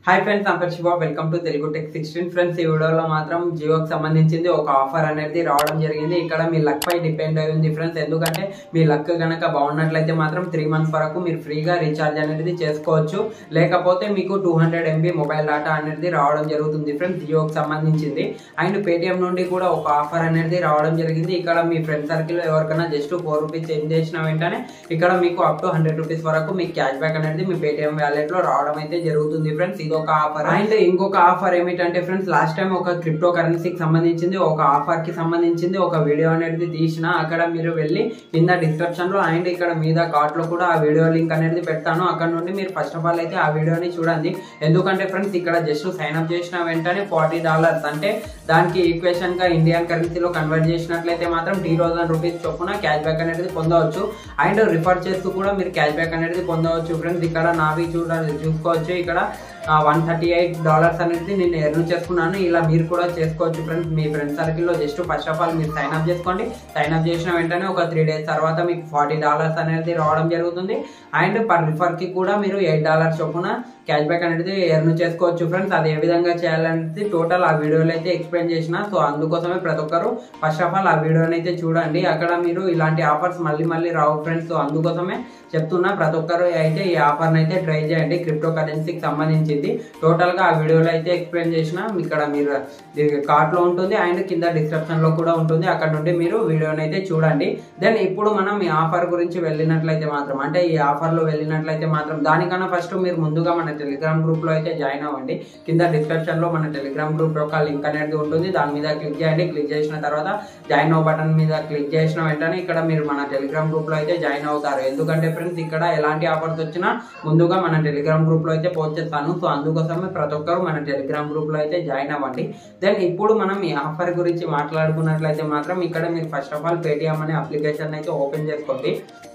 hi friends అంపర్ Shiva welcome to Telugu tech sixteen friends ఈ వీడియోలో మాత్రం జియోకి సంబంధించింది ఒక ఆఫర్ అనేది రావడం జరిగింది ఇక్కడ మీ లక్ పై డిపెండ్ అయి ఉంది ఫ్రెండ్స్ ఎందుకంటే మీ లక్ గనక బాగున్నట్లయితే మాత్రం త్రీ మంత్స్ వరకు మీరు ఫ్రీగా రీఛార్జ్ అనేది చేసుకోవచ్చు లేకపోతే మీకు two hundred MB mobile data అనేది రావడం జరుగుతుంది ఫ్రెండ్స్ జియోకి సంబంధించింది అండ్ పేటిఎం నుండి కూడా ఒక ఆఫర్ అనేది రావడం జరిగింది ఇక్కడ మీ ఫ్రెండ్ సర్కిల్ ఎవరికైనా జస్ట్ ఫోర్ రూపీస్ చేంజ్ చేసిన వెంటనే ఇక్కడ మీకు అప్ టు హండ్రెడ్ రూపీస్ వరకు మీకు క్యాష్ బ్యాక్ అనేది మీ పేటిఎం వ్యాలెట్ లో రావడం అయితే జరుగుతుంది ఫ్రెండ్స్ ఇది ఒక ఆఫర్ అండ్ ఇంకొక ఆఫర్ ఏమిటంటే ఫ్రెండ్స్ లాస్ట్ టైం ఒక క్రిప్టో కరెన్సీకి సంబంధించింది ఒక ఆఫర్ కి సంబంధించింది ఒక వీడియో అనేది తీసిన అక్కడ మీరు వెళ్ళి కింద డిస్క్రిప్షన్ లో అండ్ ఇక్కడ మీద కార్ట్ లో కూడా ఆ వీడియో లింక్ అనేది పెడతాను అక్కడ నుండి మీరు ఫస్ట్ ఆఫ్ ఆల్ అయితే ఆ వీడియోని చూడండి ఎందుకంటే ఫ్రెండ్స్ ఇక్కడ జస్ట్ సైన్ అప్ చేసిన వెంటనే ఫార్టీ డాలర్స్ అంటే దానికి ఈక్వేషన్ గా ఇండియన్ కరెన్సీలో కన్వర్ట్ చేసినట్లయితే మాత్రం టీ థౌసండ్ రూపీస్ చొప్పున క్యాష్ బ్యాక్ అనేది పొందవచ్చు అండ్ రిఫర్ చేస్తూ కూడా మీరు క్యాష్ బ్యాక్ అనేది పొందవచ్చు ఫ్రెండ్స్ ఇక్కడ నావి చూడాలి చూసుకోవచ్చు ఇక్కడ వన్ థర్టీ ఎయిట్ డాలర్స్ అనేది నేను ఎర్న్ చేసుకున్నాను ఇలా మీరు కూడా చేసుకోవచ్చు ఫ్రెండ్స్ మీ ఫ్రెండ్ సర్కిల్లో జస్ట్ ఫస్ట్ ఆఫ్ ఆల్ మీరు సైన్ అప్ చేసుకోండి సైన్ అప్ చేసిన వెంటనే ఒక త్రీ డేస్ తర్వాత మీకు ఫార్టీ డాలర్స్ అనేది రావడం జరుగుతుంది అండ్ పర్ రిఫర్కి కూడా మీరు ఎయిట్ డాలర్స్ చొప్పున క్యాష్ బ్యాక్ అనేది ఎర్న్ చేసుకోవచ్చు ఫ్రెండ్స్ అది ఏ విధంగా చేయాలనేది టోటల్ ఆ వీడియోలో అయితే ఎక్స్ప్లెయిన్ చేసిన సో అందుకోసమే ప్రతి ఒక్కరు ఫస్ట్ ఆఫ్ ఆల్ ఆ వీడియోని అయితే చూడండి అక్కడ మీరు ఇలాంటి ఆఫర్స్ మళ్ళీ మళ్ళీ రావు ఫ్రెండ్స్ సో అందుకోసమే చెప్తున్నా ప్రతి ఒక్కరు అయితే ఈ ఆఫర్ని అయితే ట్రై చేయండి క్రిప్టో కరెన్సీకి సంబంధించింది టోటల్గా ఆ వీడియోలో అయితే ఎక్స్ప్లెయిన్ చేసిన ఇక్కడ మీరు కార్ట్లో ఉంటుంది అండ్ కింద డిస్క్రిప్షన్లో కూడా ఉంటుంది అక్కడ నుండి మీరు వీడియోని అయితే చూడండి దెన్ ఇప్పుడు మనం ఈ ఆఫర్ గురించి వెళ్ళినట్లయితే మాత్రం అంటే ఈ ఆఫర్లో వెళ్ళినట్లయితే మాత్రం దానికన్నా ఫస్ట్ మీరు ముందుగా మన టెలిగ్రామ్ గ్రూప్లో అయితే జాయిన్ అవ్వండి కింద డిస్క్రిప్షన్లో మన టెలిగ్రామ్ గ్రూప్ యొక్క లింక్ అనేది ఉంటుంది దాని మీద క్లిక్ చేయండి క్లిక్ చేసిన తర్వాత జాయిన్ అవ్వ బటన్ మీద క్లిక్ చేసిన వెంటనే ఇక్కడ మీరు మన టెలిగ్రామ్ గ్రూప్లో అయితే జాయిన్ అవుతారు ఎందుకంటే ఫ్రెండ్స్ ఇక్కడ ఎలాంటి ఆఫర్స్ వచ్చినా ముందుగా మన టెలిగ్రామ్ గ్రూప్లో అయితే పోస్ట్ చేస్తాను సో అందుకోసమే ప్రతి ఒక్కరు మన టెలిగ్రామ్ గ్రూప్లో అయితే జాయిన్ అవ్వండి దెన్ ఇప్పుడు మనం ఈ ఆఫర్ గురించి మాట్లాడుకున్నట్లయితే మాత్రం ఇక్కడ మీరు ఫస్ట్ ఆఫ్ ఆల్ పేటిఎం అనే అప్లికేషన్ అయితే ఓపెన్ చేసుకోండి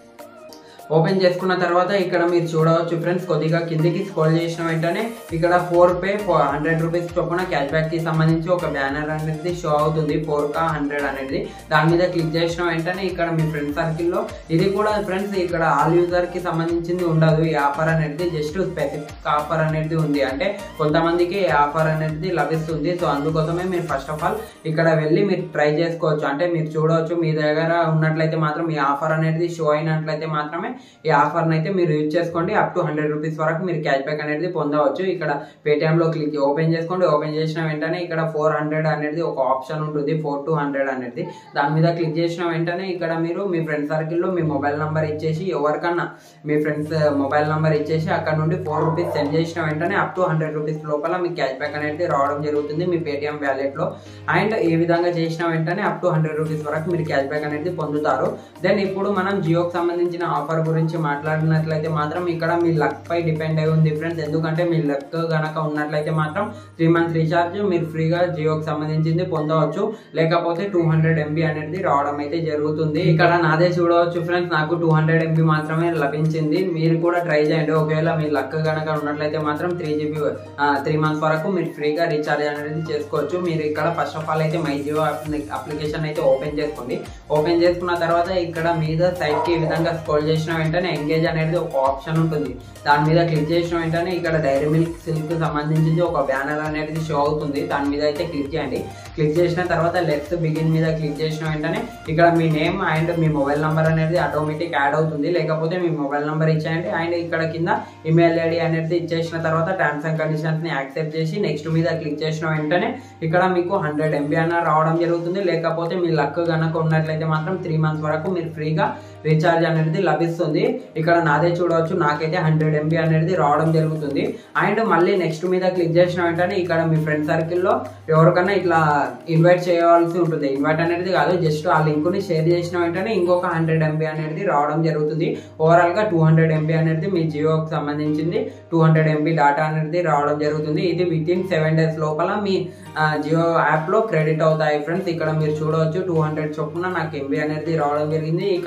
ఓపెన్ చేసుకున్న తర్వాత ఇక్కడ మీరు చూడవచ్చు ఫ్రెండ్స్ కొద్దిగా కిందికి స్క్రోల్ చేసిన వెంటనే ఇక్కడ ఫోర్ పే హండ్రెడ్ రూపీస్ చొప్పున క్యాష్ బ్యాక్ కి సంబంధించి ఒక బ్యానర్ అనేది షో అవుతుంది ఫోర్ కా హండ్రెడ్ అనేది దాని మీద క్లిక్ చేసిన వెంటనే ఇక్కడ మీ ఫ్రెండ్ సర్కిల్ లో ఇది కూడా ఫ్రెండ్స్ ఇక్కడ ఆల్ యూజర్ కి సంబంధించింది ఉండదు ఈ ఆఫర్ అనేది జస్ట్ స్పెసిఫిక్ ఆఫర్ అనేది ఉంది అంటే కొంతమందికి ఈ ఆఫర్ అనేది లభిస్తుంది సో అందుకోసమే మీరు ఫస్ట్ ఆఫ్ ఆల్ ఇక్కడ వెళ్ళి మీరు ట్రై చేసుకోవచ్చు అంటే మీరు చూడవచ్చు మీ దగ్గర ఉన్నట్లయితే మాత్రం ఈ ఆఫర్ అనేది షో అయినట్లయితే మాత్రమే ఈ ఆఫర్ని అయితే మీరు యూజ్ చేసుకోండి అప్ టు హండ్రెడ్ రూపీస్ వరకు మీరు క్యాష్ బ్యాక్ అనేది పొందవచ్చు ఇక్కడ పేటిఎంలో క్లిక్ ఓపెన్ చేసుకోండి ఓపెన్ చేసిన వెంటనే ఇక్కడ ఫోర్ హండ్రెడ్ అనేది ఒక ఆప్షన్ ఉంటుంది ఫోర్ టు హండ్రెడ్ అనేది దాని మీద క్లిక్ చేసిన వెంటనే ఇక్కడ మీరు మీ ఫ్రెండ్ సర్కిల్లో మీ మొబైల్ నెంబర్ ఇచ్చేసి ఎవరికన్నా మీ ఫ్రెండ్స్ మొబైల్ నెంబర్ ఇచ్చేసి అక్కడ నుండి ఫోర్ రూపీస్ సెండ్ చేసిన వెంటనే అప్ టు హండ్రెడ్ రూపీస్ లోపల మీకు క్యాష్ బ్యాక్ అనేది రావడం జరుగుతుంది మీ పేటిఎం వ్యాలెట్లో అండ్ ఈ విధంగా చేసిన వెంటనే అప్ టు హండ్రెడ్ రూపీస్ వరకు మీరు క్యాష్ బ్యాక్ అనేది పొందుతారు దెన్ ఇప్పుడు మనం జియోకి సంబంధించిన ఆఫర్ గురించి మాట్లాడినట్లయితే మాత్రం ఇక్కడ మీ లక్ పై డిపెండ్ అయి ఉంది ఫ్రెండ్స్ ఎందుకంటే మీ లక్ గనక ఉన్నట్లయితే మాత్రం త్రీ మంత్స్ రీఛార్జ్ మీరు ఫ్రీగా జియోకి సంబంధించింది పొందవచ్చు లేకపోతే టూ హండ్రెడ్ ఎంబీ అనేది రావడం అయితే జరుగుతుంది ఇక్కడ నాదే చూడవచ్చు ఫ్రెండ్స్ నాకు టూ హండ్రెడ్ ఎంబీ మాత్రమే లభించింది మీరు కూడా ట్రై చేయండి ఒకవేళ మీ లక్ గనక ఉన్నట్లయితే మాత్రం త్రీ జీబీ త్రీ మంత్స్ వరకు మీరు ఫ్రీగా రీఛార్జ్ అనేది చేసుకోవచ్చు మీరు ఇక్కడ ఫస్ట్ ఆఫ్ ఆల్ అయితే మై జియో అప్లికేషన్ అయితే ఓపెన్ చేసుకోండి ఓపెన్ చేసుకున్న తర్వాత ఇక్కడ మీద సైడ్ కి ఈ విధంగా స్క్రోల్ చేసిన వెంటనే ఎంగేజ్ అనేది ఒక ఆప్షన్ ఉంటుంది దాని మీద క్లిక్ చేసిన వెంటనే ఇక్కడ డైరీ మిల్క్ సిల్క్ సంబంధించింది ఒక బ్యానర్ అనేది షో అవుతుంది దాని మీద అయితే క్లిక్ చేయండి క్లిక్ చేసిన తర్వాత లెఫ్ట్ బిగిన్ మీద క్లిక్ చేసిన వెంటనే ఇక్కడ మీ నేమ్ అండ్ మీ మొబైల్ నెంబర్ అనేది ఆటోమేటిక్ యాడ్ అవుతుంది లేకపోతే మీ మొబైల్ నెంబర్ ఇచ్చేయండి అండ్ ఇక్కడ కింద ఇమెయిల్ ఐడి అనేది ఇచ్చేసిన తర్వాత టర్మ్స్ అండ్ కండిషన్స్ ని యాక్సెప్ట్ చేసి నెక్స్ట్ మీద క్లిక్ చేసిన వెంటనే ఇక్కడ మీకు హండ్రెడ్ ఎంబీ అన్న రావడం జరుగుతుంది లేకపోతే మీ లక్ కనుక ఉన్నట్లయితే మాత్రం త్రీ మంత్స్ వరకు మీరు ఫ్రీగా రీఛార్జ్ అనేది లభిస్తుంది ఇక్కడ నాదే చూడవచ్చు నాకైతే హండ్రెడ్ ఎంబీ అనేది రావడం జరుగుతుంది అండ్ మళ్ళీ నెక్స్ట్ మీద క్లిక్ చేసిన వెంటనే ఇక్కడ మీ ఫ్రెండ్ సర్కిల్లో ఎవరికైనా ఇట్లా ఇన్వైట్ చేయవలసి ఉంటుంది ఇన్వైట్ అనేది కాదు జస్ట్ ఆ లింక్ని షేర్ చేసిన వెంటనే ఇంకొక హండ్రెడ్ ఎంబీ అనేది రావడం జరుగుతుంది ఓవరాల్గా టూ హండ్రెడ్ ఎంబీ అనేది మీ జియోకి సంబంధించింది టూ హండ్రెడ్ ఎంబీ డేటా అనేది రావడం జరుగుతుంది ఇది విత్ ఇన్ సెవెన్ డేస్ లోపల మీ జియో యాప్లో క్రెడిట్ అవుతాయి ఫ్రెండ్స్ ఇక్కడ మీరు చూడవచ్చు టూ హండ్రెడ్ చొప్పున నాకు ఎంబీ అనేది రావడం జరిగింది ఇక్కడ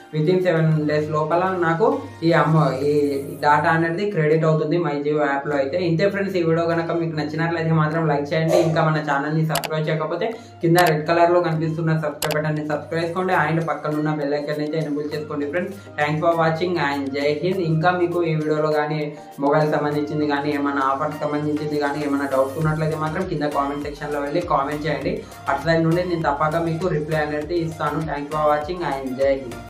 విత్ ఇన్ సెవెన్ డేస్ లోపల నాకు ఈ అమ్మ ఈ డాటా అనేది క్రెడిట్ అవుతుంది మై జియో యాప్లో అయితే ఇంతే ఫ్రెండ్స్ ఈ వీడియో కనుక మీకు నచ్చినట్లయితే మాత్రం లైక్ చేయండి ఇంకా మన ఛానల్ని సబ్స్క్రైబ్ చేయకపోతే కింద రెడ్ కలర్లో కనిపిస్తున్న సబ్స్క్రైబ్ బటన్ని సబ్స్క్రైబ్ చేసుకోండి అండ్ పక్కన ఉన్న బెల్ ఐకన్ అయితే ఎనబుల్ చేసుకోండి friends thanks for watching and Jai Hind ఇంకా మీకు ఈ వీడియోలో కానీ మొబైల్ సంబంధించింది కానీ ఏమైనా ఆఫర్ సంబంధించింది కానీ ఏమైనా డౌట్స్ ఉన్నట్లయితే మాత్రం కింద కామెంట్ సెక్షన్లో వెళ్ళి కామెంట్ చేయండి అటు సైడ్ నుండి నేను తప్పక మీకు రిప్లై అనేది ఇస్తాను thanks for watching and Jai Hind